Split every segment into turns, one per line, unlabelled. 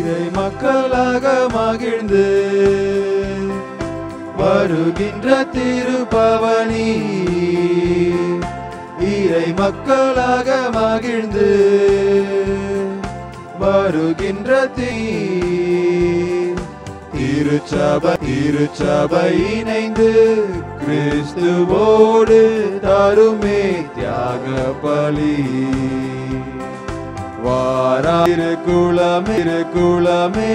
இறை மக்களாக மகிழ்ந்து வருகின்ற திருப்பவனி இறை மக்களாக மகிழ்ந்து வருகின்ற தீ திருச்சபை திருச்சபை இணைந்து கிறிஸ்துவோடு தருமே தியாக பலி வாராயிருக்குளமே இருக்குளமே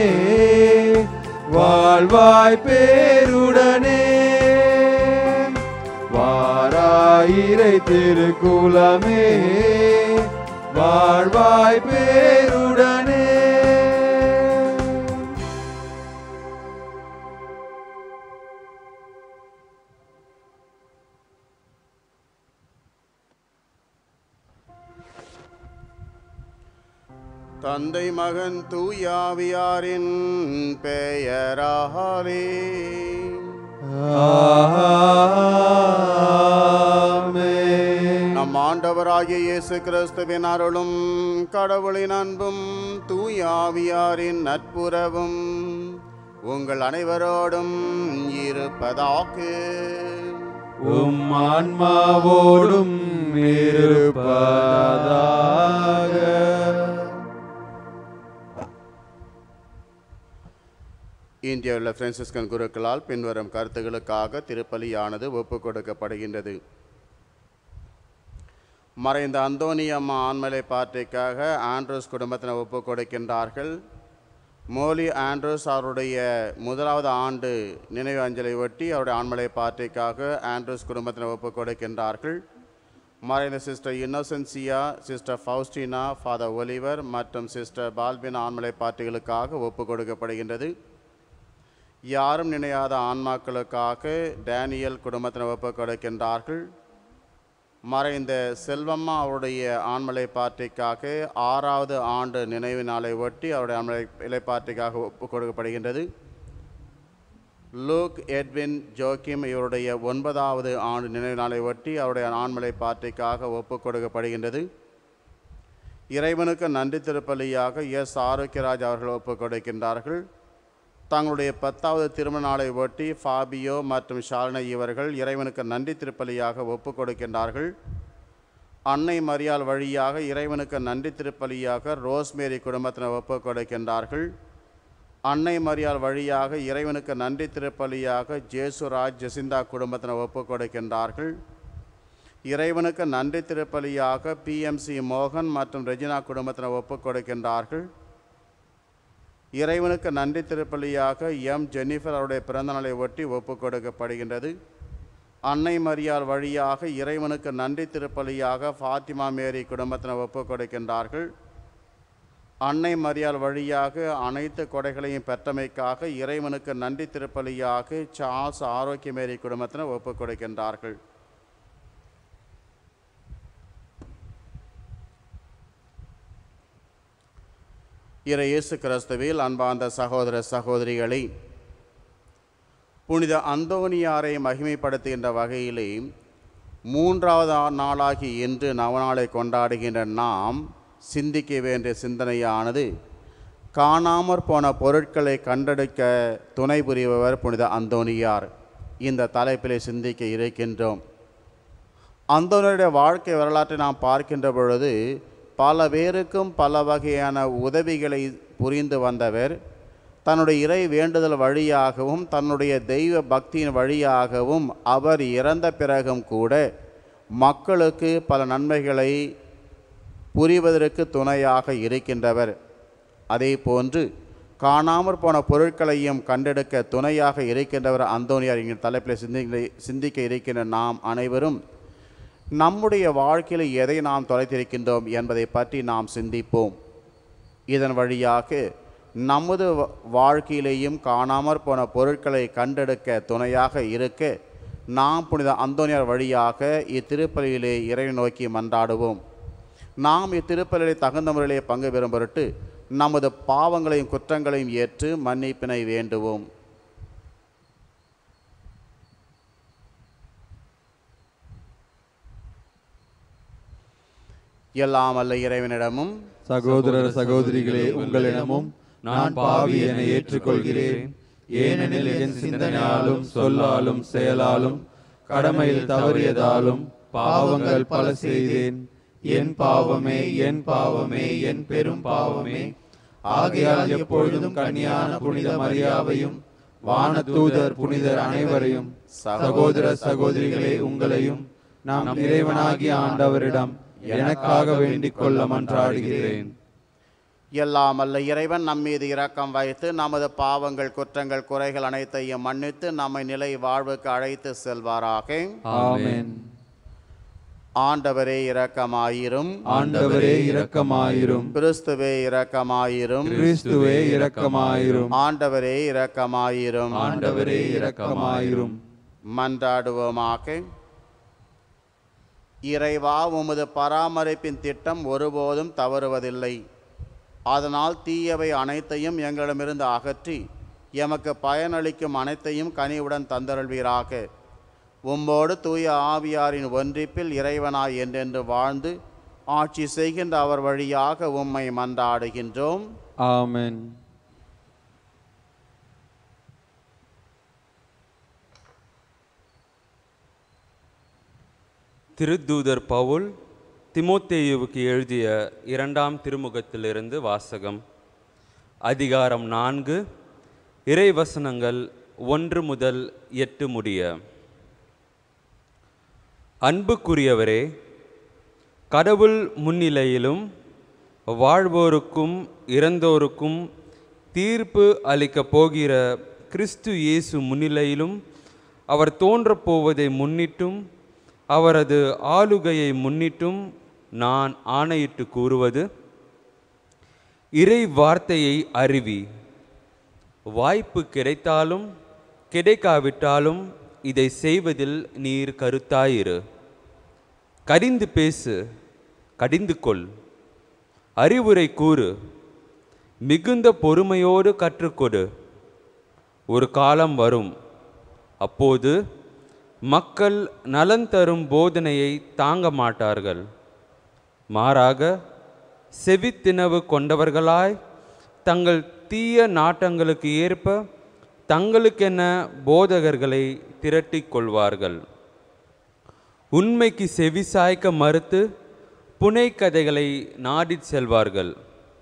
வாழ்வாய் பேருடனே வாராயிரை திருக்குலமே வாழ்வாய் பேருடனே
தந்தை மகன் தூயாவியாரின் பெயராலே
ஆமென்.
நம் ஆண்டவராகிய இயேசு கிறிஸ்துவின் அருளும் கடவுளின் அன்பும் தூயாவியாரின் நட்புறவும் உங்கள் அனைவரோடும் இருப்பதாக
உம் ஆன்மாவோடும் இருப்பதாக
இந்திய உள்ள பிரான்சிஸ்கன் குருக்களால் பின்வரும் கருத்துகளுக்காக திருப்பலியானது ஒப்புக் கொடுக்கப்படுகின்றது மறைந்த அந்தோனி அம்மா ஆண்மலை பார்ட்டிக்காக ஆண்ட்ரூஸ் குடும்பத்தினர் ஒப்புக் கொடுக்கின்றார்கள் மோலி ஆண்ட்ரூஸ் அவருடைய முதலாவது ஆண்டு நினைவு அஞ்சலை ஒட்டி அவருடைய ஆண்மலை பார்ட்டிக்காக ஆண்ட்ரூஸ் குடும்பத்தினர் ஒப்புக் கொடுக்கின்றார்கள் மறைந்த sister Innocentia sister Faustina father Oliver மற்றும் சிஸ்டர் பால்பின் ஆண்மலை பார்ட்டிகளுக்காக ஒப்புக் கொடுக்கப்படுகின்றது யாரும் நினையாத ஆன்மாக்களுக்காக டேனியல் குடும்பத்தினர் ஒப்புக் கொடுக்கின்றார்கள் மறைந்த செல்வம்மா அவருடைய ஆண்மலை பார்ட்டிக்காக ஆறாவது ஆண்டு நினைவு நாளை ஒட்டி அவருடைய ஆண்மலை இலைப்பார்ட்டிக்காக ஒப்புக் கொடுக்கப்படுகின்றது லூக் எட்வின் ஜோக்கிம் இவருடைய ஒன்பதாவது ஆண்டு நினைவு நாளை ஒட்டி அவருடைய ஆண்மலை பார்ட்டிக்காக ஒப்புக் கொடுக்கப்படுகின்றது இறைவனுக்கு நன்றி திருப்பலியாக எஸ் ஆரோக்கியராஜ் அவர்கள் ஒப்புக் கொடுக்கின்றார்கள் தங்களுடைய பத்தாவது திருமண நாளை ஒட்டி ஃபாபியோ மற்றும் ஷாலினி இவர்கள் இறைவனுக்கு நன்றி திருப்பலியாக ஒப்புக் கொடுக்கின்றார்கள் அன்னை மரியாள் வழியாக இறைவனுக்கு நன்றி திருப்பலியாக ரோஸ்மேரி குடும்பத்தினர் ஒப்புக் கொடுக்கின்றார்கள் அன்னை மரியாள் வழியாக இறைவனுக்கு நன்றி திருப்பலியாக ஜேசுராஜ் ஜெசிந்தா குடும்பத்தினர் ஒப்புக் கொடுக்கின்றார்கள் இறைவனுக்கு நன்றி திருப்பலியாக பிஎம்சி மோகன் மற்றும் ரெஜினா குடும்பத்தினர் ஒப்புக் கொடுக்கின்றார்கள் இறைவனுக்கு நன்றி திருப்பலியாக எம் ஜென்னிஃபர் அவருடைய பிறந்தநாளை ஒட்டி ஒப்புக் கொடுக்கப்படுகின்றது அன்னை மரியாள் வழியாக இறைவனுக்கு நன்றி திருப்பலியாக ஃபாத்திமா மேரி குடும்பத்தினர் ஒப்புக் கொடுக்கின்றார்கள் அன்னை மரியாள் வழியாக அனைத்து கொடைகளையும் பெற்றமைக்காக இறைவனுக்கு நன்றி திருப்பலியாக சார்ஸ் ஆரோக்கிய மேரி குடும்பத்தினர் ஒப்புக் கொடுக்கின்றார்கள் இறை இயேசு கிறிஸ்துவில் அன்பார்ந்த சகோதர சகோதரிகளை புனித அந்தோனியாரை மகிமைப்படுத்துகின்ற வகையிலே மூன்றாவது நாளாகி இன்று நவநாளை கொண்டாடுகின்ற நாம் சிந்திக்க வேண்டிய சிந்தனையானது காணாமற் போன பொருட்களை கண்டெடுக்க துணை புரிபவர் புனித அந்தோனியார் இந்த தலைப்பிலே சிந்திக்க இருக்கின்றோம் அந்தோனியுடைய வாழ்க்கை வரலாற்றை நாம் பார்க்கின்ற பொழுது பல பேருக்கும் பல வகையான உதவிகளை புரிந்து வந்தவர் தன்னுடைய இறை வேண்டுதல் வழியாகவும் தன்னுடைய தெய்வ பக்தியின் வழியாகவும் அவர் இறந்த பிறகும் கூட மக்களுக்கு பல நன்மைகளை புரிவதற்கு துணையாக இருக்கின்றவர் அதே போன்று காணாமற் போன பொருட்களையும் கண்டெடுக்க துணையாக இருக்கின்றவர் அந்தோனியார் என்கிற தலைப்பில் சிந்திக்க சிந்திக்க இருக்கின்ற நாம் அனைவரும் நம்முடைய வாழ்க்கையில் எதை நாம் தொலைத்திருக்கின்றோம் என்பதை பற்றி நாம் சிந்திப்போம் இதன் வழியாக நமது வ- வாழ்க்கையிலேயும் காணாமற் போன பொருட்களை கண்டெடுக்க துணையாக இருக்க நாம் புனித அந்தோனியார் வழியாக இத்திருப்பலியிலே இறைவனை நோக்கி மன்றாடுவோம் நாம் இத்திருப்பலிலே தகுந்த முறையிலே பங்கு பெறும் பொருட்டு நமது பாவங்களையும் குற்றங்களையும் ஏற்று மன்னிப்பினை வேண்டுவோம் எல்லாம் அல்ல இறைவனிடமும்
சகோதரர் சகோதரிகளே உங்களிடமும் நான் பாவி என ஏற்றுக்கொள்கிறேன் ஏனெனில் என் சிந்தனையாலும் சொல்லாலும் செயலாலும் கடமையில் தவறியதாலும் பாவங்கள் பல செய்தேன் என் பாவமே என் பாவமே என் பெரும் பாவமே ஆகையால் எப்பொழுதும் கன்னியான புனித மரியாவையும் வானதூதர் புனிதர் அனைவரையும் சகோதர சகோதரிகளே உங்களையும் நாம் இறைவனாகிய ஆண்டவரிடம் எனக்காக வேண்டிக் கொள்ள மன்றாடுகிறேன்
எல்லாம் அல்ல இறைவன் நம்மீது இரக்கம் வைத்து நமது பாவங்கள் குற்றங்கள் குறைகள் அனைத்தையும் மன்னித்து நம்மை நிலை வாழ்வுக்கு அழைத்து செல்வாராக
ஆமென்
ஆண்டவரே இரக்கமாயிரும்
ஆண்டவரே இரக்கமாயிரும்
கிறிஸ்துவே இரக்கமாயிரும்
கிறிஸ்துவே இரக்கமாயிரும்
ஆண்டவரே இரக்கமாயிரும்
ஆண்டவரே இரக்கமாயிரும்
மன்றாடுவோமாக இறைவா உமது பராமரிப்பின் திட்டம் ஒருபோதும் தவறுவதில்லை அதனால் தீயவை அனைத்தையும் எங்களிடமிருந்து அகற்றி எமக்கு பயனளிக்கும் அனைத்தையும் கனிவுடன் தந்தருள்வீராக உம்மோடு தூய ஆவியாரின் ஒன்றிப்பில் இறைவனாய் என்றென்று வாழ்ந்து ஆட்சி செய்கின்ற அவர் வழியாக உம்மை மன்றாடுகின்றோம்
ஆமென்
திருத்தூதர் பவுல் திமோத்தேயுவுக்கு எழுதிய இரண்டாம் திருமுகத்திலிருந்து வாசகம் அதிகாரம் நான்கு இறைவசனங்கள் ஒன்று முதல் எட்டு முடிய அன்புக்குரியவரே கடவுள் முன்னிலையிலும் வாழ்வோருக்கும் இறந்தோருக்கும் தீர்ப்பு அளிக்கப் போகிற கிறிஸ்து இயேசு முன்னிலையிலும் அவர் தோன்றப் போவதை முன்னிட்டும் அவரது ஆளுகையை முன்னிட்டும் நான் ஆணையிட்டு கூறுவது இறை வார்த்தையை அறிவி வாய்ப்பு கிடைத்தாலும் கிடைக்காவிட்டாலும் இதை செய்வதில் நீர் கருத்தாயிரு கடிந்து பேசு கடிந்து கொள் அறிவுரை கூறு மிகுந்த பொறுமையோடு கற்றுக்கொடு ஒரு காலம் வரும் அப்போது மக்கள் நலன் தரும் போதனையை தாங்க மாட்டார்கள் மாறாக செவித்தினவு கொண்டவர்களாய் தங்கள் தீய நாட்டங்களுக்கு ஏற்ப தங்களுக்கென போதகர்களை திரட்டிக் கொள்வார்கள் உண்மைக்கு செவிசாய்க்க மறுத்து புனைக்கதைகளை நாடிச் செல்வார்கள்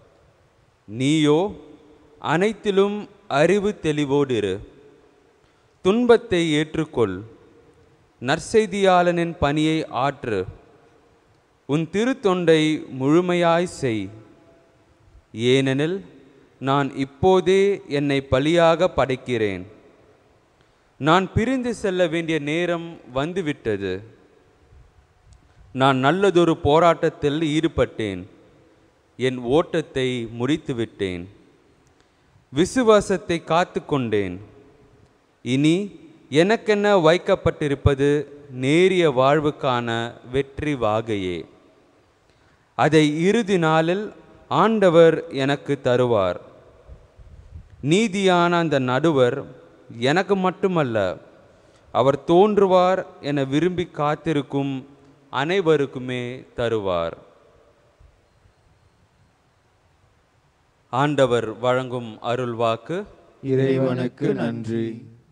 நீயோ அனைத்திலும் அறிவு தெளிவோடு இரு துன்பத்தை ஏற்றுக்கொள் நற்செய்தியாளனின் பணியை ஆற்று உன் திருத்தொண்டை முழுமையாய் செய் ஏனெனில் நான் இப்போதே என்னை பலியாக படைக்கிறேன் நான் பிரிந்து செல்ல வேண்டிய நேரம் வந்துவிட்டது நான் நல்லதொரு போராட்டத்தில் ஈடுபட்டேன் என் ஓட்டத்தை முடித்துவிட்டேன் விசுவாசத்தை காத்து கொண்டேன் இனி எனக்கென்ன வைக்கப்பட்டிருப்பது நேரிய வாழ்வுக்கான வெற்றி வாகையே அதை இறுதி நாளில் ஆண்டவர் எனக்கு தருவார் நீதியான அந்த நடுவர் எனக்கு மட்டுமல்ல அவர் தோன்றுவார் என விரும்பி காத்திருக்கும் அனைவருக்குமே தருவார் ஆண்டவர் வழங்கும் அருள்வாக்கு
இறைவனுக்கு நன்றி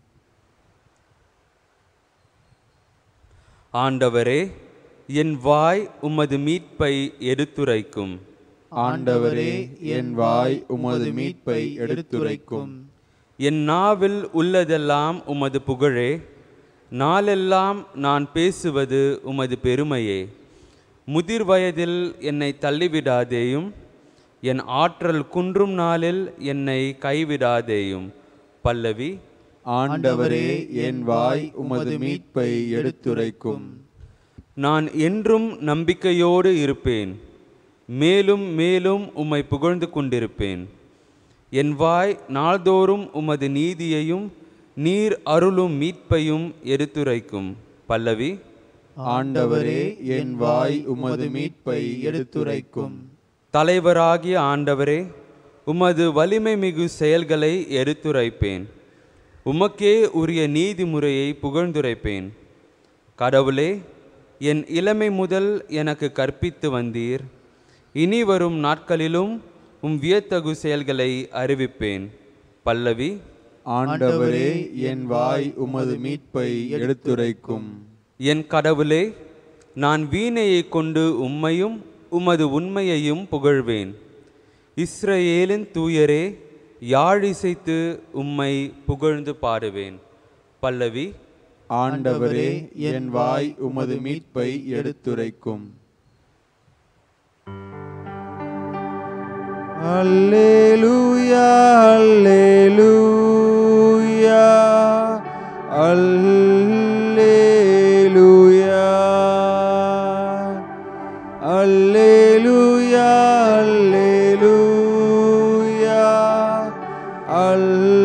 ஆண்டவரே என் வாய் உமது மீட்பை எடுத்துரைக்கும்
ஆண்டவரே என் வாய் உமது மீட்பை எடுத்துரைக்கும்
என் நாவில் உள்ளதெல்லாம் உமது புகழே நாளெல்லாம் நான் பேசுவது உமது பெருமையே முதிர் வயதில் என்னை தள்ளிவிடாதேயும் என் ஆற்றல் குன்றும் நாளில் என்னை கைவிடாதேயும் பல்லவி
ஆண்டவரே என் வாய் உமது மீட்பை எடுத்துரைக்கும்
நான் என்றும் நம்பிக்கையோடு இருப்பேன் மேலும் மேலும் உம்மை புகழ்ந்து கொண்டிருப்பேன் என் வாய் நாள்தோறும் உமது நீதியையும் நீர் அருளும் மீட்பையும் எடுத்துரைக்கும் பல்லவி
ஆண்டவரே என் வாய் உமது மீட்பை எடுத்துரைக்கும்
தலைவராகிய ஆண்டவரே உமது வலிமை மிகு செயல்களை எடுத்துரைப்பேன் உமக்கே உரிய நீதிமுறையை புகழ்ந்துரைப்பேன் கடவுளே என் இளமை முதல் எனக்கு கற்பித்து வந்தீர் இனி வரும் நாட்களிலும் உம் வியத்தகு செயல்களை அறிவிப்பேன் பல்லவி
ஆண்டவரே என் வாய் உமது மீட்பை எடுத்துரைக்கும்
என் கடவுளே நான் வீணையை கொண்டு உம்மையும் உமது உண்மையையும் புகழ்வேன் இஸ்ரவேலின் தூயரே யாழிசைத்து உம்மை புகழ்ந்து பாடுவேன் பல்லவி
ஆண்டவரே என் வாய் உமது மீட்பை எடுத்துரைக்கும் அல்லேலூயா அல்லேலூயா அல்லேலூயா அல்லேலூயா அல்லேலூயா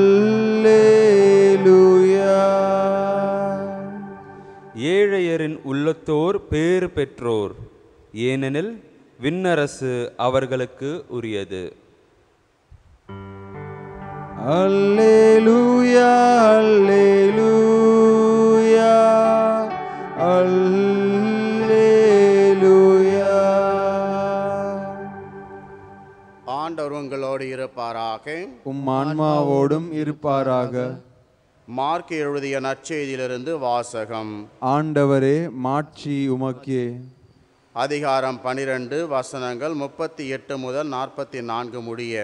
அல்லேலூயா
ஏழையரின் உள்ளத்தோர் பேறு பெற்றோர் ஏனெனில் விண்ணரசு அவர்களுக்கு உரியது
அல்லேலூயா அல்லேலூயா அல்லேலூயா
ஆண்டவர் உங்களோடு இருப்பாராக
உம் ஆன்மாவோடும் இருப்பாராக
மார்க் எழுதிய நற்செய்தியிலிருந்து வாசகம்
ஆண்டவரே மாட்சி உமக்கே
அதிகாரம் பனிரெண்டு வசனங்கள் முப்பத்தி எட்டு முதல் நாற்பத்தி நான்கு முடிய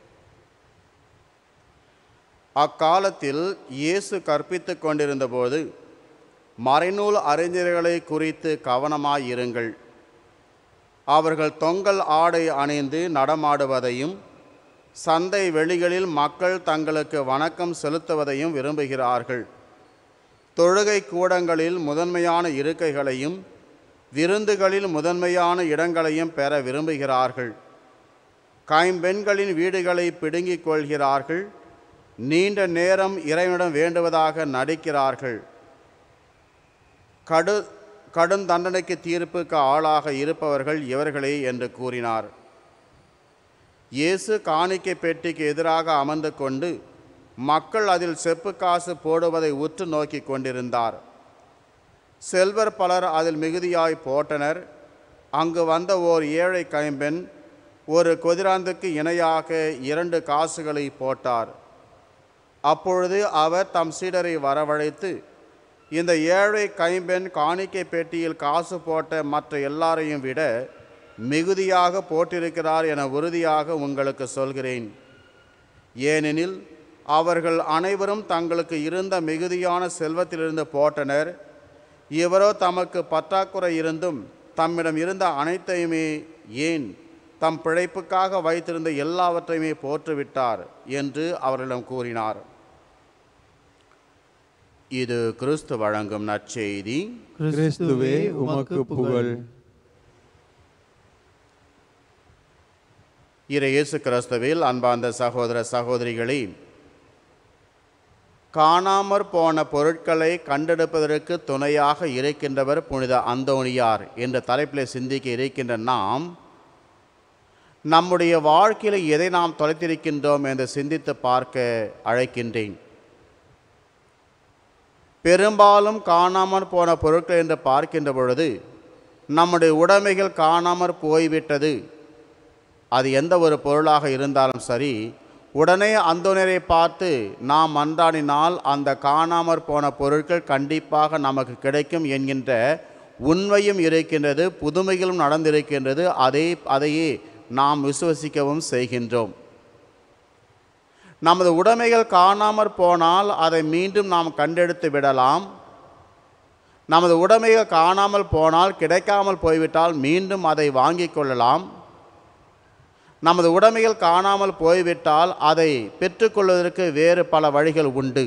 அக்காலத்தில் இயேசு கற்பித்துக் கொண்டிருந்தபோது மறைநூல் அறிஞர்களை குறித்து கவனமாயிருங்கள் அவர்கள் தொங்கல் ஆடை அணிந்து நடமாடுவதையும் சந்தை வெளிகளில் மக்கள் தங்களுக்கு வணக்கம் செலுத்துவதையும் விரும்புகிறார்கள் தொழுகை கூடங்களில் முதன்மையான இருக்கைகளையும் விருந்துகளில் முதன்மையான இடங்களையும் பெற விரும்புகிறார்கள் கைம்பெண்களின் வீடுகளை பிடுங்கிக் கொள்கிறார்கள் நீண்ட நேரம் இறைவனிடம் வேண்டுவதாக நடிக்கிறார்கள் கடு கடும் தண்டனைக்கு தீர்ப்புக்கு ஆளாக இருப்பவர்கள் இவர்களே என்று கூறினார் இயேசு காணிக்கை பெட்டிக்கு எதிராக அமர்ந்து கொண்டு மக்கள் அதில் செப்பு காசு போடுவதை உற்று நோக்கி கொண்டிருந்தார் செல்வர் பலர் அதில் மிகுதியாய் போட்டனர் அங்கு வந்த ஓர் ஏழை கைம்பெண் ஒரு கொதிராந்துக்கு இணையாக இரண்டு காசுகளை போட்டார் அப்பொழுது அவர் தம் சீடரை வரவழைத்து இந்த ஏழை கைம்பெண் காணிக்கை பெட்டியில் காசு போட்ட மற்ற எல்லாரையும் விட மிகுதியாக போட்டிருக்கிறார் என உறுதியாக உங்களுக்கு சொல்கிறேன் ஏனெனில் அவர்கள் அனைவரும் தங்களுக்கு இருந்த மிகுதியான செல்வத்திலிருந்து போட்டனர் இவரோ தமக்கு பற்றாக்குறை இருந்தும் தம்மிடம் இருந்த அனைத்தையுமே ஏன் தம் பிழைப்புக்காக வைத்திருந்த எல்லாவற்றையுமே போற்றுவிட்டார் என்று அவர்களிடம் கூறினார் இது கிறிஸ்து வழங்கும் நற்செய்தி
கிறிஸ்துவே உமக்கு புகழ்
இறை இயேசு கிறிஸ்துவில் அன்பார்ந்த சகோதர சகோதரிகளே காணாமற் போன பொருட்களை கண்டெடுப்பதற்கு துணையாக இருக்கின்றவர் புனித அந்தோணியார் என்ற தலைப்பில் சிந்திக்க இருக்கின்ற நாம் நம்முடைய வாழ்க்கையில் எதை நாம் தொலைத்திருக்கின்றோம் என்று சிந்தித்து பார்க்க அழைக்கின்றேன் பெரும்பாலும் காணாமற் போன பொருட்கள் என்று பார்க்கின்ற பொழுது நம்முடைய உடைமைகள் காணாமற் போய்விட்டது அது எந்த ஒரு பொருளாக இருந்தாலும் சரி உடனே அந்தோனரை பார்த்து நாம் மன்றாடினால் அந்த காணாமற் போன பொருட்கள் கண்டிப்பாக நமக்கு கிடைக்கும் என்கின்ற உண்மையும் இருக்கின்றது புதுமைகளும் நடந்திருக்கின்றது அதை அதையே நாம் விசுவசிக்கவும் செய்கின்றோம் நமது உடைமைகள் காணாமற் போனால் அதை மீண்டும் நாம் கண்டெடுத்து விடலாம் நமது உடைமைகள் காணாமல் போனால் கிடைக்காமல் போய்விட்டால் மீண்டும் அதை வாங்கிக் கொள்ளலாம் நமது உடைமைகள் காணாமல் போய்விட்டால் அதை பெற்றுக்கொள்வதற்கு வேறு பல வழிகள் உண்டு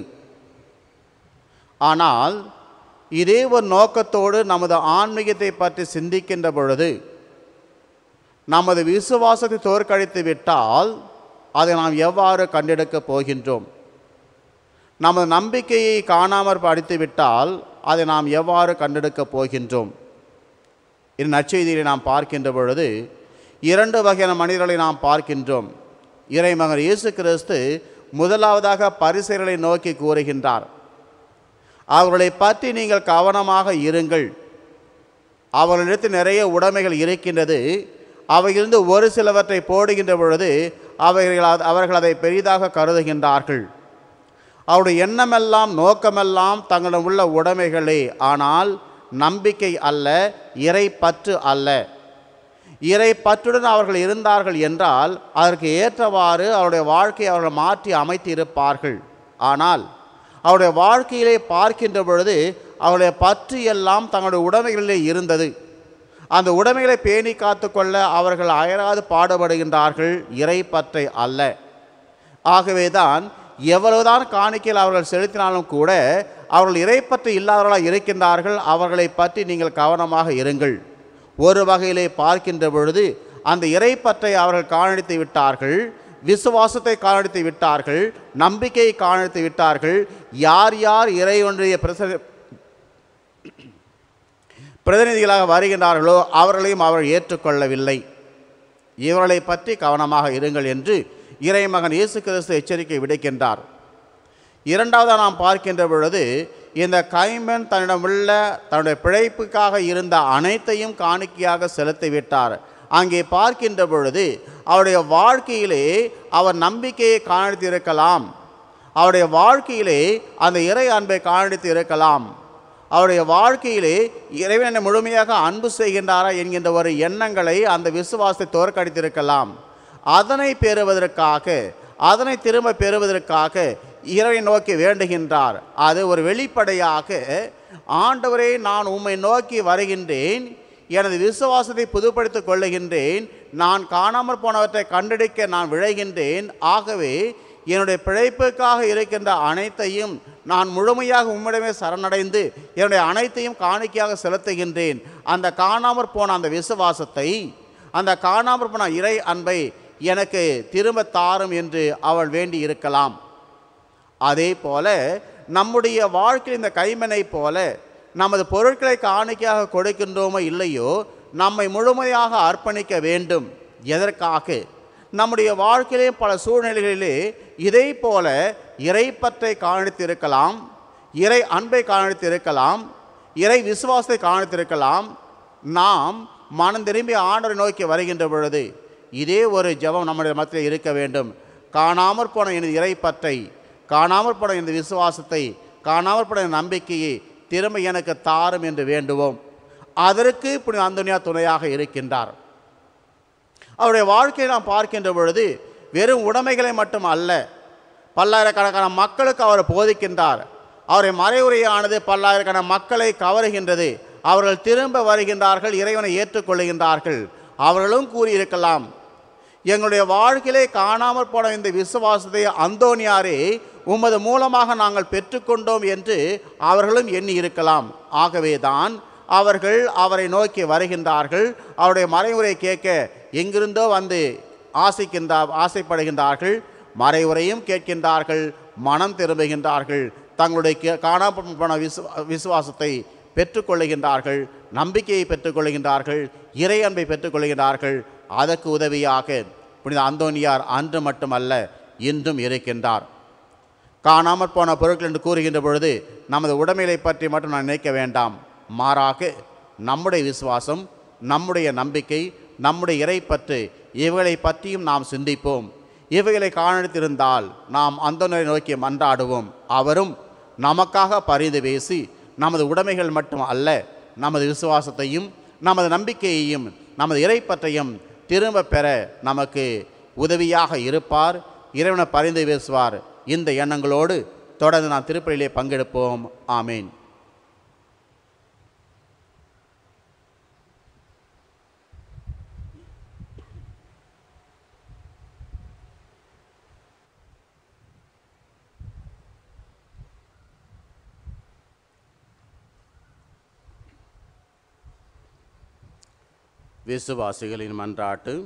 ஆனால் இதே ஒரு நோக்கத்தோடு நமது ஆன்மீகத்தை பற்றி சிந்திக்கின்ற பொழுது நமது விசுவாசத்தை தோற்கடித்து விட்டால் அதை நாம் எவ்வாறு கண்டெடுக்கப் போகின்றோம் நமது நம்பிக்கையை காணாமற் படித்து விட்டால் அதை நாம் எவ்வாறு கண்டெடுக்கப் போகின்றோம் இது நற்செய்தியை நாம் பார்க்கின்ற பொழுது இரண்டு வகையான மனிதர்களை நாம் பார்க்கின்றோம் இறைமகன் இயேசு கிறிஸ்து முதலாவதாக பரிசைகளை நோக்கி கூறுகின்றார் அவர்களை பற்றி நீங்கள் கவனமாக இருங்கள் அவர்களிடத்தில் நிறைய உடைமைகள் இருக்கின்றது அவையிலிருந்து ஒரு சிலவற்றை போடுகின்ற பொழுது அவைகள் அத- அவர்கள் அதை பெரிதாக கருதுகின்றார்கள் அவருடைய எண்ணமெல்லாம் நோக்கமெல்லாம் தங்களிடம் உள்ள உடைமைகளே ஆனால் நம்பிக்கை அல்ல இறை பற்று அல்ல இறை பற்றுடன் அவர்கள் இருந்தார்கள் என்றால் அதற்கு ஏற்றவாறு அவருடைய வாழ்க்கையை அவர்கள் மாற்றி அமைத்து இருப்பார்கள் ஆனால் அவருடைய வாழ்க்கையிலே பார்க்கின்ற பொழுது அவருடைய பற்று எல்லாம் தங்களுடைய உடைமைகளிலே இருந்தது அந்த உடைமைகளை பேணி காத்துக்கொள்ள அவர்கள் அயராது பாடுபடுகின்றார்கள் இறை பற்றை அல்ல ஆகவேதான் எவ்வளவுதான் காணிக்கையில் அவர்கள் செலுத்தினாலும் கூட அவர்கள் இறைப்பற்று இல்லாதவர்களாக இருக்கின்றார்கள் அவர்களை பற்றி நீங்கள் கவனமாக இருங்கள் ஒரு வகையிலே பார்க்கின்ற பொழுது அந்த இறைப்பற்றை அவர்கள் காணடித்து விட்டார்கள் விசுவாசத்தை காணடித்து விட்டார்கள் நம்பிக்கையை காணடித்து விட்டார்கள் யார் யார் இறை ஒன்றிய பிரச பிரதிநிதிகளாக வருகின்றார்களோ அவர்களையும் அவர்கள் ஏற்றுக்கொள்ளவில்லை இவர்களை பற்றி கவனமாக இருங்கள் என்று இறைமகன் இயேசு கிறிஸ்து எச்சரிக்கை விடுக்கின்றார் இரண்டாவதாக நாம் பார்க்கின்ற பொழுது இந்த கைம்பெண் தன்னிடமுள்ள தன்னுடைய பிழைப்புக்காக இருந்த அனைத்தையும் காணிக்கையாக செலுத்திவிட்டார் அங்கே பார்க்கின்ற பொழுது அவருடைய வாழ்க்கையிலே அவர் நம்பிக்கையை காணித்து இருக்கலாம் அவருடைய வாழ்க்கையிலே அந்த இறை அன்பை காணித்து இருக்கலாம் அவருடைய வாழ்க்கையிலே இறைவனை முழுமையாக அன்பு செய்கின்றாரா என்கின்ற ஒரு எண்ணங்களை அந்த விசுவாசத்தை தோற்கடித்திருக்கலாம் அதனை பெறுவதற்காக அதனை திரும்ப பெறுவதற்காக இறைவை நோக்கி வேண்டுகின்றார் அது ஒரு வெளிப்படையாக ஆண்டவரே நான் உம்மை நோக்கி வருகின்றேன் எனது விசுவாசத்தை புதுப்படுத்திக் கொள்ளுகின்றேன் நான் காணாமற் போனவற்றை கண்டெடுக்க நான் விழைகின்றேன் ஆகவே என்னுடைய பிழைப்புக்காக இருக்கின்ற அனைத்தையும் நான் முழுமையாக உம்மிடமே சரணடைந்து என்னுடைய அனைத்தையும் காணிக்கையாக செலுத்துகின்றேன் அந்த காணாமற் போன அந்த விசுவாசத்தை அந்த காணாமற் போன இறை அன்பை எனக்கு திரும்ப தாரும் என்று அவள் வேண்டி இருக்கலாம் அதே போல நம்முடைய வாழ்க்கையில் இந்த கைமனை போல நமது பொருட்களை காணிக்கையாக கொடுக்கின்றோமோ இல்லையோ நம்மை முழுமையாக அர்ப்பணிக்க வேண்டும் எதற்காக நம்முடைய வாழ்க்கையிலே பல சூழ்நிலைகளிலே இதை போல இறைப்பற்றை காணித்திருக்கலாம் இறை அன்பை காணித்திருக்கலாம் இறை விசுவாசத்தை காணித்திருக்கலாம் நாம் மனம் திரும்பி ஆண்டவரை நோக்கி வருகின்ற பொழுது இதே ஒரு ஜெபம் நம்முடைய மத்தியில் இருக்க வேண்டும் காணாமற் போன எனது இறைப்பற்றை காணாமற் போன இந்த விசுவாசத்தை காணாமற் போன இந்த நம்பிக்கையை திரும்ப எனக்கு தாரும் என்று வேண்டுவோம் அதற்கு இப்படி அந்தோனியா துணையாக இருக்கின்றார் அவருடைய வாழ்க்கையை நாம் பார்க்கின்ற பொழுது வெறும் உடைமைகளை மட்டும் அல்ல பல்லாயிரக்கணக்கான மக்களுக்கு அவர் போதிக்கின்றார் அவருடைய மறைவுரையானது பல்லாயிரக்கணக்கான மக்களை கவருகின்றது அவர்கள் திரும்ப வருகின்றார்கள் இறைவனை ஏற்றுக்கொள்கின்றார்கள் அவர்களும் கூறியிருக்கலாம் எங்களுடைய வாழ்க்கையிலே காணாமற் போன இந்த விசுவாசத்தை அந்தோனியாரே உமது மூலமாக நாங்கள் பெற்றுக்கொண்டோம் என்று அவர்களும் எண்ணி இருக்கலாம் ஆகவேதான் அவர்கள் அவரை நோக்கி வருகின்றார்கள் அவருடைய மறைவுரை கேட்க எங்கிருந்தோ வந்து ஆசைக்கின்றார் ஆசைப்படுகின்றார்கள் மறைவுரையும் கேட்கின்றார்கள் மனம் திரும்புகின்றார்கள் தங்களுடைய கே- காணாமல் போன விசு விசுவாசத்தை பெற்றுக்கொள்ளுகின்றார்கள் நம்பிக்கையை பெற்றுக்கொள்ளுகின்றார்கள் இறை அன்பை பெற்றுக்கொள்ளுகின்றார்கள் அதற்கு உதவியாக புனித அந்தோனியார் அன்று மட்டுமல்ல இன்றும் இருக்கின்றார் காணாமற் போன பொருட்கள் என்று கூறுகின்ற பொழுது நமது உடைமைகளை பற்றி மட்டும் நான் நினைக்க வேண்டாம் மாறாக நம்முடைய விசுவாசம் நம்முடைய நம்பிக்கை நம்முடைய இறைப்பற்று இவைகளை பற்றியும் நாம் சிந்திப்போம் இவைகளை காணத்திருந்தால் நாம் அந்தனரை நோக்கி மன்றாடுவோம் அவரும் நமக்காக பரிந்து பேசி நமது உடைமைகள் மட்டும் அல்ல நமது விசுவாசத்தையும் நமது நம்பிக்கையையும் நமது இறைப்பற்றையும் திரும்ப பெற நமக்கு உதவியாக இருப்பார் இறைவனை பரிந்து பேசுவார் இந்த எண்ணங்களோடு தொடர்ந்து நாம் திருப்பலியிலே பங்கெடுப்போம் ஆமீன் விசுவாசிகளின் மன்றாட்டு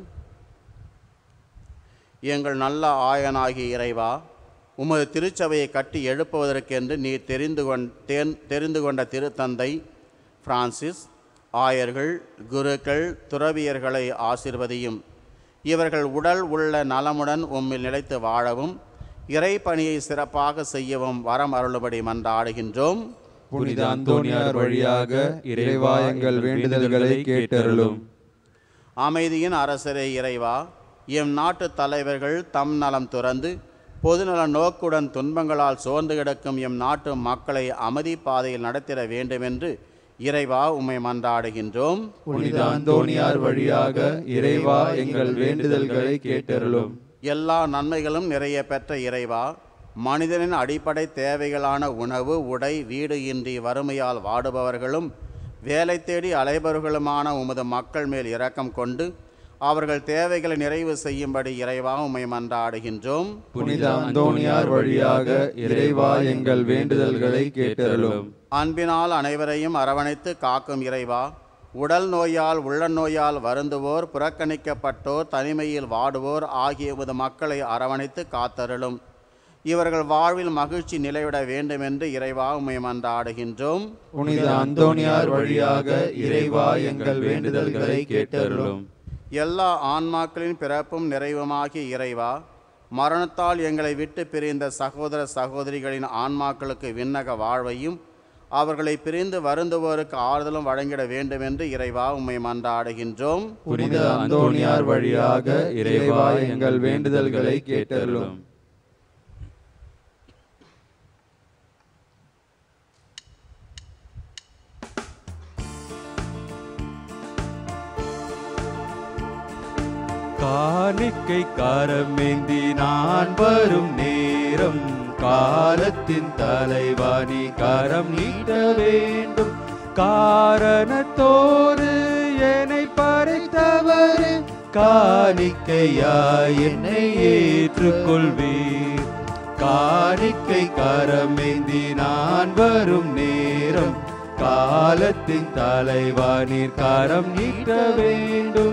எங்கள் நல்ல ஆயனாகிய இறைவா உமது திருச்சபையை கட்டி எழுப்புவதற்கென்று நீர் தெரிந்து கொண் தேன் தெரிந்து கொண்ட திருத்தந்தை பிரான்சிஸ் ஆயர்கள் குருக்கள் துறவியர்களை ஆசிர்வதியும் இவர்கள் உடல் உள்ள நலமுடன் உம்மில் நிலைத்து வாழவும் இறை பணியை சிறப்பாக செய்யவும் வரம் அருளுபடி மன்றாடுகின்றோம்
புனித அந்தோனியார் வழியாக இறைவா எங்கள் வேண்டுதல்களை கேட்டருளும்
அமைதியின் அரசரே இறைவா எம் நாட்டு தலைவர்கள் தம் நலம் துறந்து பொதுநல நோக்குடன் துன்பங்களால் சோர்ந்து கிடக்கும் எம் நாட்டு மக்களை அமைதி பாதையில் நடத்திட வேண்டுமென்று இறைவா உம்மை மன்றாடுகின்றோம்
புனித அந்தோணியார் வழியாக இறைவா எங்கள் வேண்டுதல்களை கேட்டருளும்
எல்லா நன்மைகளும் நிறைய பெற்ற இறைவா மனிதனின் அடிப்படை தேவைகளான உணவு உடை வீடு இன்றி வறுமையால் வாடுபவர்களும் வேலை தேடி அலைபவர்களுமான உமது மக்கள் மேல் இரக்கம் கொண்டு அவர்கள் தேவைகளை நிறைவு செய்யும்படி இறைவா உம்மை மன்றாடுகின்றோம்
புனித அந்தோணியார் வழியாக இறைவா எங்கள் வேண்டுதல்களை கேட்டருளும்
அன்பினால் அனைவரையும் அரவணைத்து காக்கும் இறைவா உடல் நோயால் உள்ள நோயால் வருந்துவோர் புறக்கணிக்கப்பட்டோர் தனிமையில் வாடுவோர் ஆகிய உமது மக்களை அரவணைத்து காத்தருளும் இவர்கள் வாழ்வில் மகிழ்ச்சி நிலைவிட வேண்டுமென்று இறைவா உம்மை மன்றாடுகின்றோம்
புனித அந்தோணியார் வழியாக இறைவா எங்கள் வேண்டுதல்களை கேட்டருளும்
எல்லா ஆன்மாக்களின் பிறப்பும் நிறைவுமாகிய இறைவா மரணத்தால் எங்களை விட்டு பிரிந்த சகோதர சகோதரிகளின் ஆன்மாக்களுக்கு விண்ணக வாழ்வையும் அவர்களை பிரிந்து வருந்துவோருக்கு ஆறுதலும் வழங்கிட வேண்டுமென்று இறைவா உம்மை மன்றாடுகின்றோம்
புனித அந்தோணியார் வழியாக இறைவா எங்கள் வேண்டுதல்களை கேட்டருளும்
காணிக்கை காரமேந்தி நான் வரும் நேரம் காலத்தின் தலைவாணி கரம் நீட்ட வேண்டும் காரணத்தோடு என்னை படைத்தவரே காணிக்கையாய் என்னை ஏற்றுக்கொள்வீர் காணிக்கை கரமேந்தி நான் வரும் நேரம் காலத்தின் தலைவானீர் கரம் நீட்ட வேண்டும்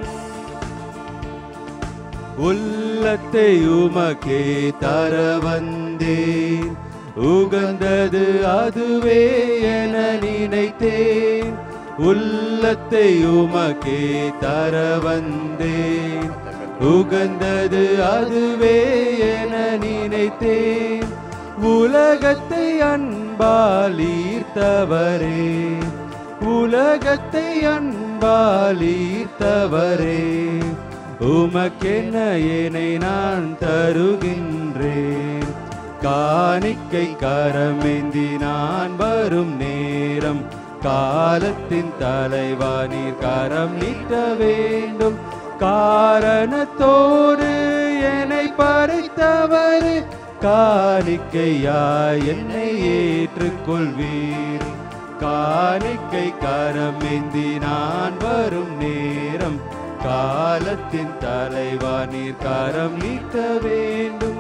உள்ளத்தை உமக்கே தர வந்தேன் உகந்தது அதுவே என நினைத்தேன் உள்ளத்தை உமக்கே தர வந்தேன் உகந்தது அதுவே என நினைத்தேன் உலகத்தை அன்பால் ஈர்த்தவரே உலகத்தை அன்பால் ஈர்த்தவரே உமக்கென்ன என்னை நான் தருகின்றேன் காணிக்கை கரமேந்தி நான் வரும் நேரம் காலத்தின் தலைவா நீர் கரம் நீட்ட வேண்டும் காரணத்தோடு என்னை படைத்தவரே காணிக்கையாய் என்னை ஏற்றுக்கொள்வீர் காணிக்கை கரமேந்தி நான் வரும் நேரம் காலத்தின் தலைவா நீர் கரம் நீட்ட வேண்டும்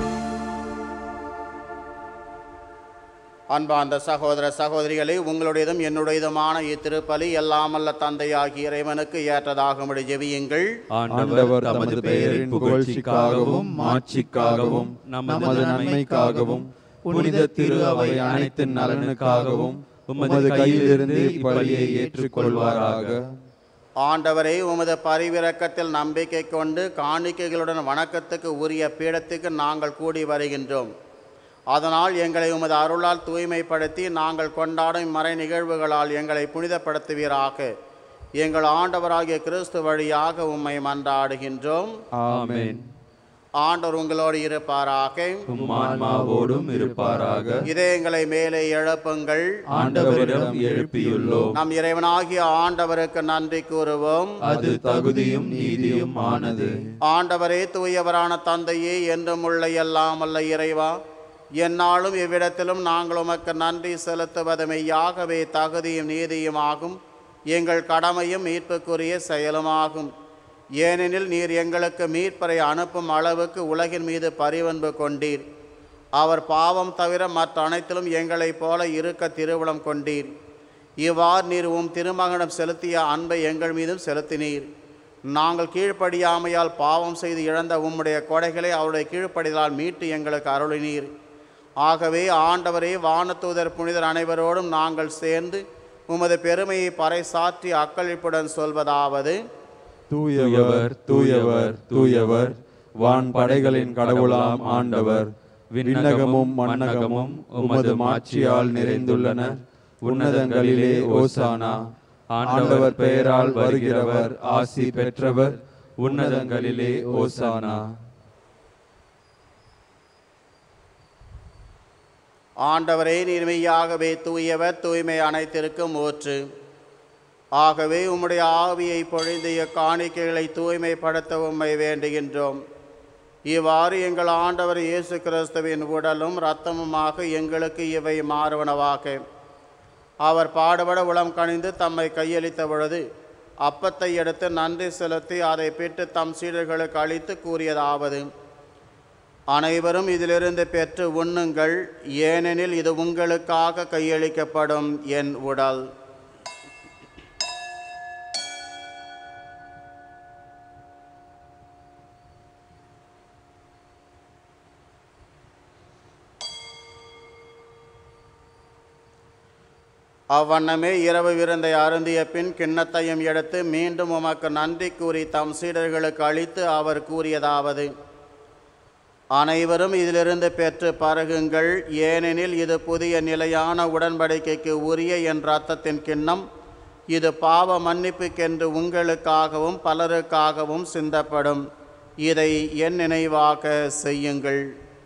அன்பார்ந்த சகோதர சகோதரிகளே உங்களுடையதும் என்னுடையதுமான இத்திருப்பலி எல்லாமல்ல தந்தையாகிய இறைவனுக்கு ஏற்றதாகும்படி ஜெபியுங்கள்
ஆண்டவர் தமது பெயரின் புகழ்ச்சிக்காகவும் மாட்சிக்காகவும் நமது நன்மைக்காகவும் புனித திரு அவை அனைத்து நலனுக்காகவும் உமது கையிலிருந்து இப்பலியை ஏற்றுக்கொள்வாராக
ஆண்டவரே உமது பரிவிரக்கத்தில் நம்பிக்கை கொண்டு காணிக்கைகளுடன் வணக்கத்துக்கு உரிய பீடத்துக்கு நாங்கள் கூடி வருகின்றோம் அதனால் எங்களை உமது அருளால் தூய்மைப்படுத்தி நாங்கள் கொண்டாடும் மறை நிகழ்வுகளால் எங்களை புனிதப்படுத்துவீராக எங்கள் ஆண்டவராகிய கிறிஸ்து வழியாக உம்மை மன்றாடுகின்றோம்
ஆமென்
ஆண்டவர் உங்களோடு இருப்பாராக
உம் ஆன்மாவோடும் இருப்பாராக
இதயங்களை மேலே எழுப்புங்கள்
ஆண்டவரிடம் எழுப்பியுள்ளோம்
நம் இறைவனாகிய ஆண்டவருக்கு நன்றி கூறுவோம்
அது தகுதியும் நீதியும் ஆனது
ஆண்டவரே தூயவரான தந்தையே என்றும் உள்ள எல்லாம் அல்ல இறைவா எந்நாளும் இவ்விடத்திலும் நாங்கள் உமக்கு நன்றி செலுத்துவது மெய்யாகவே தகுதியும் நீதியுமாகும் எங்கள் கடமையும் மீட்புக்குரிய செயலுமாகும் ஏனெனில் நீர் எங்களுக்கு மீட்பரை அனுப்பும் அளவுக்கு உலகின் மீது பரிவன்பு கொண்டீர் அவர் பாவம் தவிர மற்ற அனைத்திலும் எங்களைப் போல இருக்க திருவுளம் கொண்டீர் இவ்வாறு நீர் உம் திருமகனம் செலுத்திய அன்பை எங்கள் மீதும் செலுத்தினீர் நாங்கள் கீழ்ப்படியாமையால் பாவம் செய்து இழந்த உம்முடைய கொடைகளை அவருடைய கீழ்ப்படிதலால் மீட்டு எங்களுக்கு அருளினீர் ஆகவே ஆண்டவரே வானதூதர் புனிதர் அனைவரோடும் நாங்கள் சேர்ந்து உமது பெருமையை பறைசாற்றி அக்களிப்புடன் சொல்வதாவது
தூயவர் தூயவர் தூயவர் வான் படைகளின் கடவுளாம் ஆண்டவர் விண்ணகமும் மண்ணகமும் உமது மாட்சியால் நிறைந்துள்ளன உன்னதங்களிலே ஓசானா ஆண்டவர் பெயரால் வருகிறவர் ஆசி பெற்றவர் உன்னதங்களிலே ஓசானா
ஆண்டவரே நீர்மையாகவே தூயவர் தூய்மை அனைத்திற்கும் ஊற்று ஆகவே உம்முடைய ஆவியை பொழிந்து காணிக்கைகளை தூய்மைப்படுத்த உம்மை வேண்டுகின்றோம் இவ்வாறு எங்கள் ஆண்டவர் இயேசு கிறிஸ்துவின் உடலும் இரத்தமுமாக எங்களுக்கு இவை மாறுவனவாக அவர் பாடுபட உளம் கணிந்து தம்மை கையளித்த பொழுது அப்பத்தை எடுத்து நன்றி செலுத்தி அதை பிட்டு தம் சீடர்களுக்கு அளித்து கூறியதாவது அனைவரும் இதிலிருந்து பெற்று உண்ணுங்கள் ஏனெனில் இது உங்களுக்காக கையளிக்கப்படும் என் உடல் அவ்வண்ணமே இரவு விருந்தை அருந்திய பின் கிண்ணத்தையும் எடுத்து மீண்டும் உமக்கு நன்றி கூறி தம் சீடர்களுக்கு அளித்து அவர் கூறியதாவது அனைவரும் இதிலிருந்து பெற்று பருகுங்கள் ஏனெனில் இது புதிய நிலையான உடன்படிக்கைக்கு உரிய என் ரத்தத்தின் கிண்ணம் இது பாவ மன்னிப்புக்கென்று உங்களுக்காகவும் பலருக்காகவும் சிந்தப்படும் இதை என் நினைவாக செய்யுங்கள்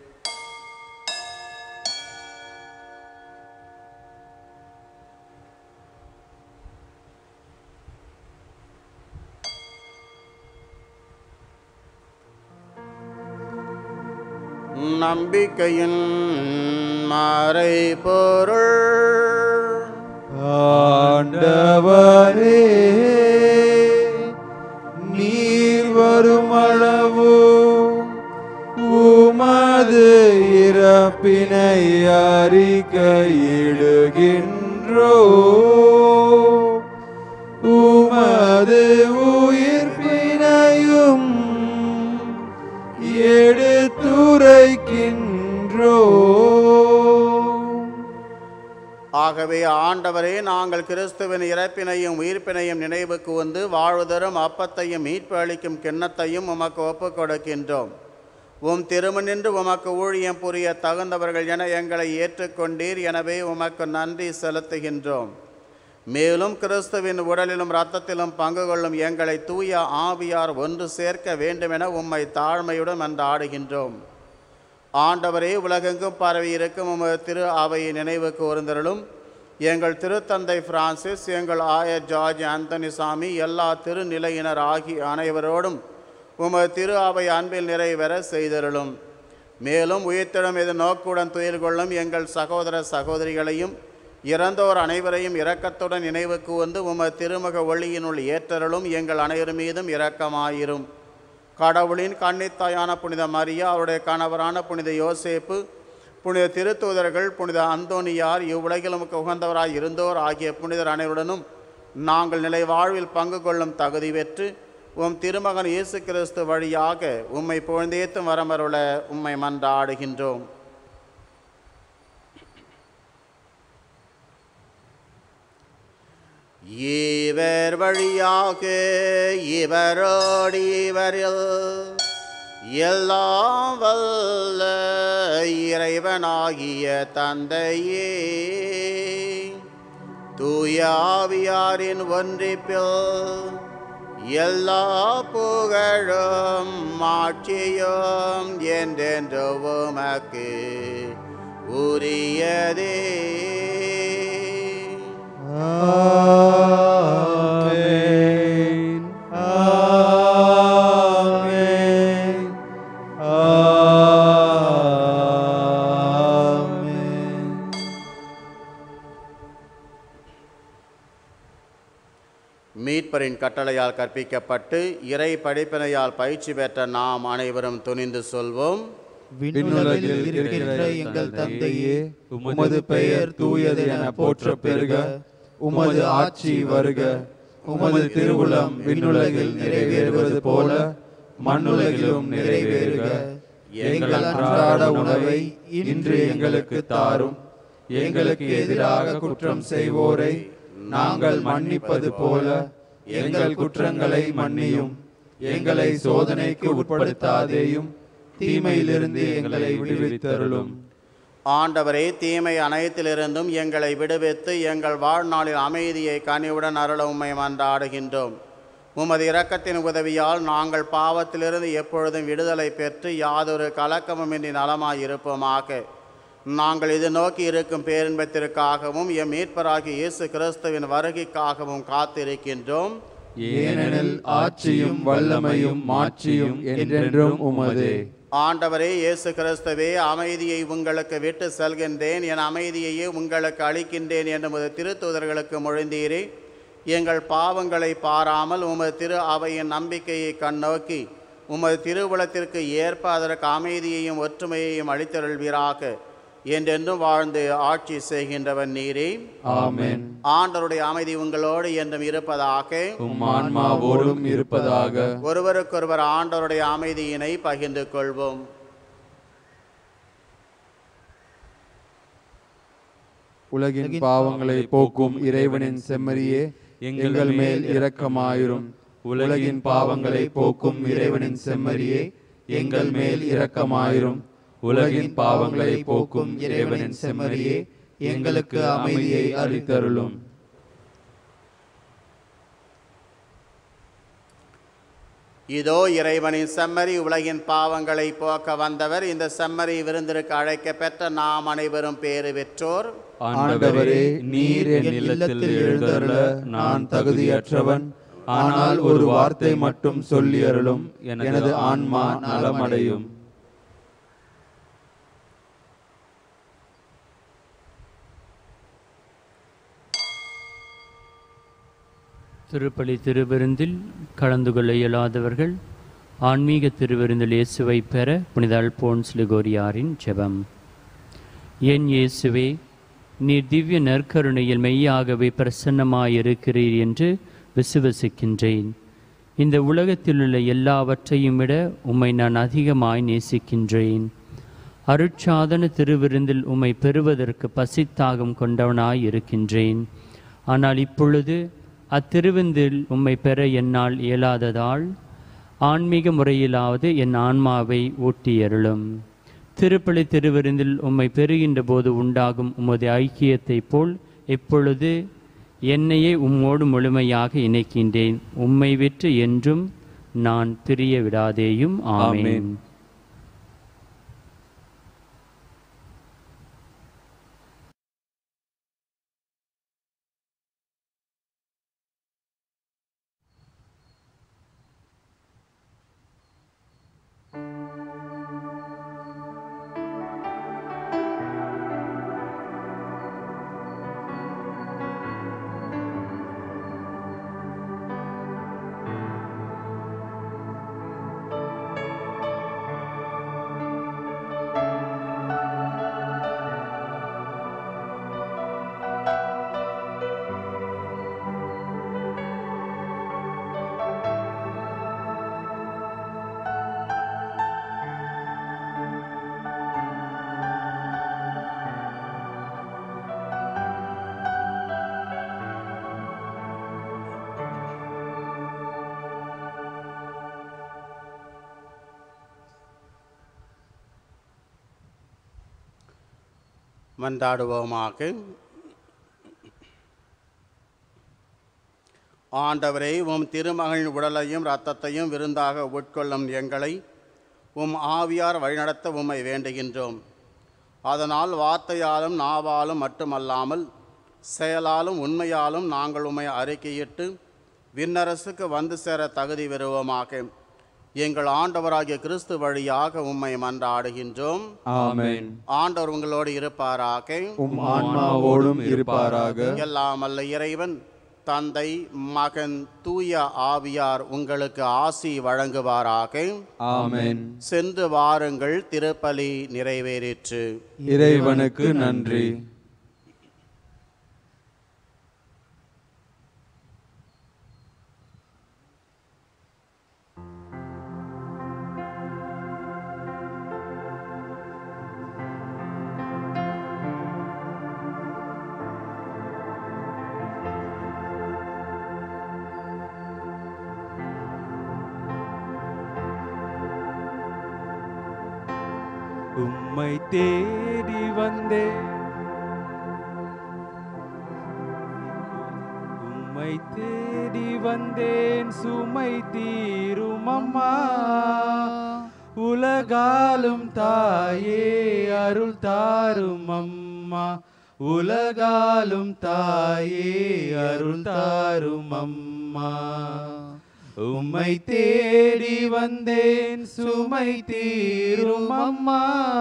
நம்பிக்கையின் மறைபொருள்
ஆண்டவரே நீர் வரும் அளவு உமது இறப்பினை அறிக்கையிடுகின்றோ உமது உயிர்ப்பினையும் எடுத்துரைக்கின்றோ
ஆகவே ஆண்டவரே நாங்கள் கிறிஸ்துவின் இறப்பினையும் உயிர்ப்பினையும் நினைவு கூர்ந்து வாழ்வுதரும் அப்பத்தையும் மீட்பு அளிக்கும் கிண்ணத்தையும் உமக்கு ஒப்புக் கொடுக்கின்றோம் உம் திருமணின்று உமக்கு ஊழியம் புரிய தகுந்தவர்கள் என எங்களை ஏற்றுக்கொண்டீர் எனவே உமக்கு நன்றி செலுத்துகின்றோம் மேலும் கிறிஸ்துவின் உடலிலும் இரத்தத்திலும் பங்கு கொள்ளும் எங்களை தூய ஆவியார் ஒன்று சேர்க்க வேண்டுமென உம்மை தாழ்மையுடன் மன்றாடுகின்றோம் ஆண்டவரே உலகெங்கும் பரவி இருக்கும் உமது திரு அவையை நினைவு கூர்ந்தருளும் எங்கள் திருத்தந்தை பிரான்சிஸ் எங்கள் ஆயர் ஜார்ஜ் ஆந்தனி சாமி எல்லா திருநிலையினர் ஆகிய அனைவரோடும் உமது திரு அவை அன்பில் நிறைவேற செய்தருளும் மேலும் உயிர்த்திடம் இது நோக்குடன் துயில் கொள்ளும் எங்கள் சகோதர சகோதரிகளையும் இறந்தோர் அனைவரையும் இரக்கத்துடன் நினைவு கூர்ந்து உமது திருமுக ஒளியினுள் ஏற்றருளும் எங்கள் அனைவர் மீதும் இரக்கமாயிரும் கடவுளின் கன்னித்தாயான புனித மரியா அவருடைய கணவரான புனித யோசேப்பு புனித திருத்தூதர்கள் புனித அந்தோனியார் இவ்வுலகில் உமக்கு உகந்தவராய் இருந்தோர் ஆகிய புனிதர் அனைவருடனும் நாங்கள் நிலை வாழ்வில் பங்கு கொள்ளும் தகுதி பெற்று உம் திருமகன் இயேசு கிறிஸ்து வழியாக உம்மை புகழ்ந்தேத்தும் வரமருள உம்மை மன்றாடுகின்றோம் இவர் வழியாக இவரோடு இவரில் எல்லாம் வல்ல இறைவனாகிய தந்தையே தூயாவியாரின் ஒன்றிப்பில் எல்லா புகழும் மாட்சியும் என்றென்று உமக்கு உரியதே
ஆமென் ஆமென் ஆமென்
மீட்பரின் கட்டளையால் கற்பிக்கப்பட்டு இறை படிப்பினையால் பயிற்சி பெற்ற நாம் அனைவரும் துணிந்து சொல்வோம்
விண்ணுலகில் இருக்கிற எங்கள் தந்தையே உமது பெயர் தூயது என போற்ற பெருக உமது ஆட்சி வருக உமது திருவுளம் விண்ணுலகில் நிறைவேறுவது போல மண்ணுலகிலும் நிறைவேறுக எங்கள் அன்றாட உணவை இன்று எங்களுக்கு தாரும் எங்களுக்கு எதிராக குற்றம் செய்வோரை நாங்கள் மன்னிப்பது போல எங்கள் குற்றங்களை மன்னியும் எங்களை சோதனைக்கு உட்படுத்தாதேயும் தீமையிலிருந்து எங்களை விடுவித்தருளும்
ஆண்டவரே தீமை அனைத்திலிருந்தும் எங்களை விடுவித்து எங்கள் வாழ்நாளில் அமைதியை கனிவுடன் அருள உம்மை மன்றாடுகின்றோம் உமது இரக்கத்தின் உதவியால் நாங்கள் பாவத்திலிருந்து எப்பொழுதும் விடுதலை பெற்று யாதொரு கலக்கமுமின்றி நலமாய் இருப்போமாக நாங்கள் இது நோக்கி இருக்கும் பேரின்பத்திற்காகவும் எம் மீட்பராகிய இயேசு கிறிஸ்துவின் வருகைக்காகவும் காத்திருக்கின்றோம்
ஏனெனில் ஆட்சியும் வல்லமையும் மாட்சியும் என்றென்றும் உமதே
ஆண்டவரே இயேசு கிறிஸ்துவே அமைதியை உங்களுக்கு விட்டு செல்கின்றேன் என் அமைதியையே உங்களுக்கு அளிக்கின்றேன் என்று உமது திருத்தூதர்களுக்கு மொழிந்தீரே எங்கள் பாவங்களை பாராமல் உமது திரு அவையின் நம்பிக்கையை கண்ணோக்கி உமது திருவுளத்திற்கு ஏற்ப அதற்கு அமைதியையும் ஒற்றுமையையும் அளித்தருள்வீராக என்றென்றும் வாழ்ந்து ஆட்சி செய்கின்றவன் நீரே
ஆமென்
ஆண்டவருடைய அமைதி உங்களோடு என்றும் இருப்பதாக
உம் ஆன்மாவோடும் இருப்பதாக
ஒருவருக்கொருவர் ஆண்டவருடைய அமைதியினை பகிர்ந்து கொள்வோம்
உலகின் பாவங்களை போக்கும் இறைவனின் செம்மறியே எங்கள் மேல் இரக்கமாயிரும் உலகின் பாவங்களை போக்கும் இறைவனின் செம்மறியே எங்கள் மேல் இரக்கமாயிரும் உலகின் பாவங்களை போக்கும் இறைவனின் செம்மறியே எங்களுக்கு அமைதியை அளித்தருளும்
இதோ இறைவனின் செம்மறி உலகின் பாவங்களை போக்க வந்தவர் இந்த செம்மறி விருந்திற்கு அழைக்க பெற்ற நாம் அனைவரும் பேறு பெற்றோர்
ஆண்டவரே நீர் என் இல்லத்தில் எழுந்தருள நான் தகுதியற்றவன் ஆனால் ஒரு வார்த்தை மட்டும் சொல்லி அருளும் எனது ஆன்மா நலமடையும்
திருப்பலி திருவிருந்தில் கலந்து கொள்ள இயலாதவர்கள் ஆன்மீக திருவிருந்தில் இயேசுவை பெற புனித அல்போன்ஸ் லிகோரியாரின் ஜெபம் என் இயேசுவே நீர் திவ்ய நற்கருணையில் மெய்யாகவே பிரசன்னமாயிருக்கிறீர் என்று விசுவசிக்கின்றேன் இந்த உலகத்திலுள்ள எல்லாவற்றையும் விட உம்மை நான் அதிகமாய் நேசிக்கின்றேன் அருட்சாதன திருவிருந்தில் உம்மை பெறுவதற்கு பசித்தாகம் கொண்டவனாய் இருக்கின்றேன் ஆனால் இப்பொழுது அத்திருவிருந்தில் உம்மை பெற என்னால் இயலாததால் ஆன்மீக முறையிலாவது என் ஆன்மாவை ஊட்டியருளும் திருப்பலி திருவிருந்தில் உம்மை பெறுகின்ற போது உண்டாகும் உமது ஐக்கியத்தைப் போல் இப்பொழுது என்னையே உம்மோடு முழுமையாக இணைக்கின்றேன் உம்மை விற்று என்றும் நான் பிரிய விடாதேயும் ஆமென்
ஆமென்.
மன்றாடுவோமாக ஆண்டவரே உம் திருமகளின் உடலையும் இரத்தத்தையும் விருந்தாக உட்கொள்ளும் எங்களை உம் ஆவியார் வழிநடத்த உம்மை வேண்டுகின்றோம் அதனால் வார்த்தையாலும் நாவாலும் மட்டுமல்லாமல் செயலாலும் உண்மையாலும் நாங்கள் உம்மை அறிக்கையிட்டு விண்ணரசுக்கு வந்து சேர தகுதி பெறுவோமாக எங்கள் ஆண்டவராகிய கிறிஸ்து வழியாக உம்மை மன்றாடுகின்றோம்
ஆமென்
ஆண்டவர் உங்களோடு இருப்பாராக
உம் ஆன்மாவோடும் இருப்பாராக
எல்லாம் அல்ல இறைவன் தந்தை மகன் தூய ஆவியார் உங்களுக்கு ஆசி வழங்குவாராக
ஆமென்
சென்று வாருங்கள் திருப்பலி நிறைவேறிற்று
இறைவனுக்கு நன்றி
உம்மை தேடி வந்தேன் உம்மை தேடி வந்தேன் சுமை தீரும் அம்மா உலகாலும் தாயே அருள் தாரும் அம்மா உலகாலும் தாயே அருள் தாரும் அம்மா உம்மை தேடி வந்தேன் சுமை தீரும் அம்மா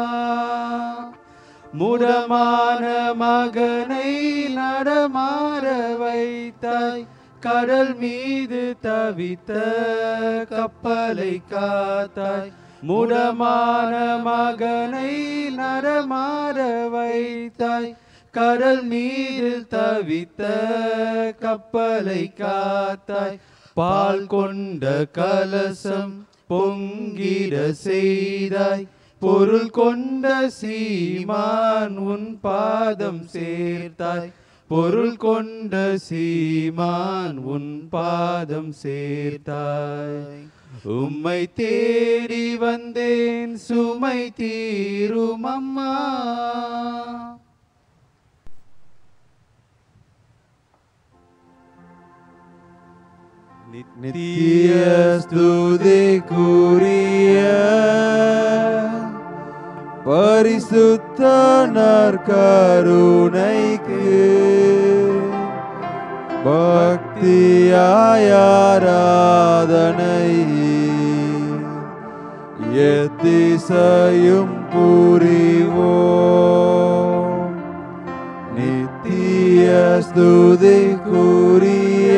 முடமான மகனை நடமாற வைத்தாய் கடல் மீது தவித்த கப்பலை காத்தாய் முடமான மகனை நடமாற வைத்தாய் கடல் மீது தவித்த கப்பலை காத்தாய் பால் கொண்ட கலசம் பொங்கிட செய்தாய் பொருள் கொண்ட சீமான் உன் பாதம் சேர்த்தாய் பொருள் கொண்ட சீமான் உன் பாதம் சேர்த்தாய் உம்மை தேடி வந்தேன் சுமை தீரும் அம்மா நித்திய ஸ்துதிக்குரிய பரிசுத்த நற்கருணைக்கு பக்தியாயாராதனை எத்திசையும் புரிவோம் நித்திய ஸ்துதிக்குரிய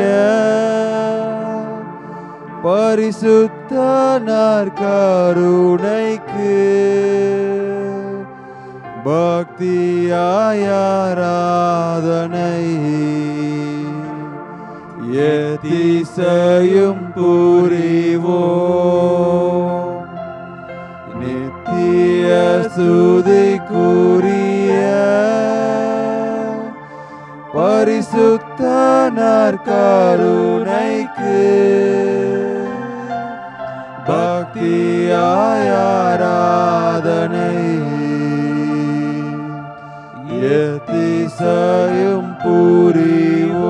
பரிசுத்த நற்கருணைக்கு பக்தியாயாராதனை எதிசையும் புரிவோம் நித்திய சுதிக்குரிய பரிசுத்த நற்கருணைக்கு பக்தியாயாராதனை எத்திசையும் புரிவோம்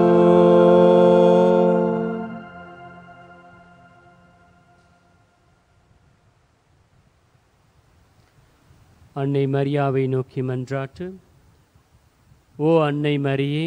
அன்னை மரியாவை நோக்கி மன்றாட்டு ஓ அன்னை மரியே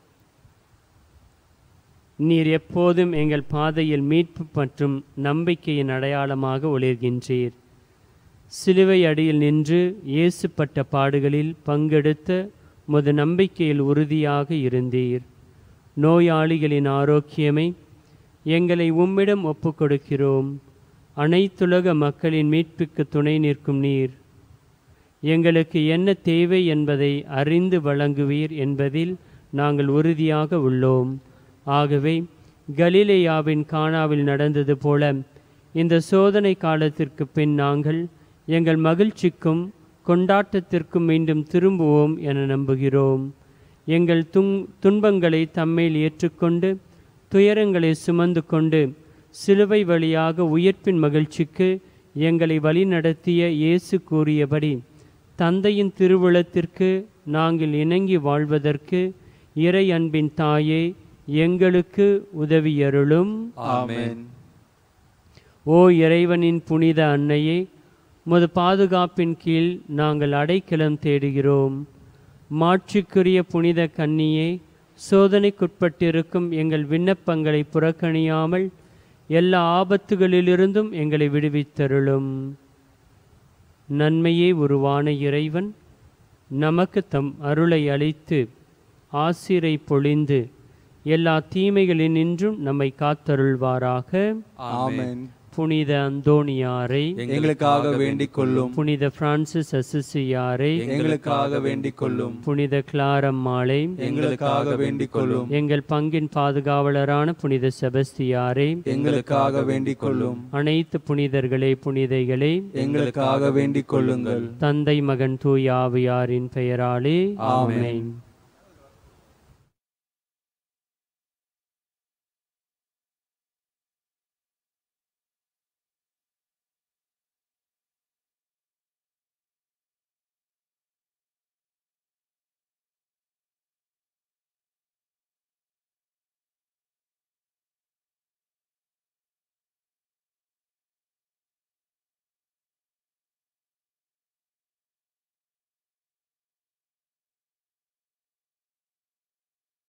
நீர் எப்போதும் எங்கள் பாதையில் மீட்பு மற்றும் நம்பிக்கையின் அடையாளமாக ஒளிர்கின்றீர் சிலுவை அடியில் நின்று இயேசுப்பட்ட பாடுகளில் பங்கெடுத்த முது நம்பிக்கையில் உறுதியாக இருந்தீர் நோயாளிகளின் ஆரோக்கியமை எங்களை உம்மிடம் ஒப்புக்கொடுக்கிறோம் அனைத்துலக மக்களின் மீட்புக்கு துணை நிற்கும் நீர் எங்களுக்கு என்ன தேவை என்பதை அறிந்து வழங்குவீர் என்பதில் நாங்கள் உறுதியாக உள்ளோம் ஆகவே கலிலேயாவின் கானாவில் நடந்தது போல இந்த சோதனை காலத்திற்கு பின் நாங்கள் எங்கள் மகிழ்ச்சிக்கும் கொண்டாட்டத்திற்கும் மீண்டும் திரும்புவோம் என நம்புகிறோம் எங்கள் துன் துன்பங்களை தம்மேல் ஏற்றுக்கொண்டு துயரங்களை சுமந்து கொண்டு சிலுவை வழியாக உயிர்ப்பின் மகிழ்ச்சிக்கு எங்களை வழிநடத்திய இயேசு கூறியபடி தந்தையின் திருவுளத்திற்கு நாங்கள் இணங்கி வாழ்வதற்கு இறை அன்பின் தாயே எங்களுக்கு உதவியருளும்
ஆமென்
ஓ இறைவனின் புனித அன்னையே முது பாதுகாப்பின் கீழ் நாங்கள் அடைக்கலம் தேடுகிறோம் மாட்சிக்குரிய புனித கன்னியே சோதனைக்குட்பட்டிருக்கும் எங்கள் விண்ணப்பங்களை புறக்கணியாமல் எல்லா ஆபத்துகளிலிருந்தும் எங்களை விடுவித்தருளும் நன்மையே உருவான இறைவன் நமக்கு தம் அருளை அளித்து ஆசிரை பொழிந்து எல்லா தீமைகளினின்றும் நம்மை காத்தருள்வாராக
ஆமென்
புனித அந்தோணியாரை
எங்களுக்காக வேண்டிக் கொள்ளும்
புனித பிரான்சிஸ் அசிசியாரை
எங்களுக்காக வேண்டிக் கொள்ளும்
புனித கிளாரம்மாளை
எங்களுக்காக வேண்டிக் கொள்ளும்
எங்கள் பங்கின் பாதுகாவலரான புனித செபஸ்தியாரை
எங்களுக்காக வேண்டிக் கொள்ளும்
அனைத்து புனிதர்களே புனிதைகளே
எங்களுக்காக வேண்டிக் கொள்ளுங்கள்
தந்தை மகன் தூய் ஆவியாரின் பெயராலே
ஆமென்.
ஆமென்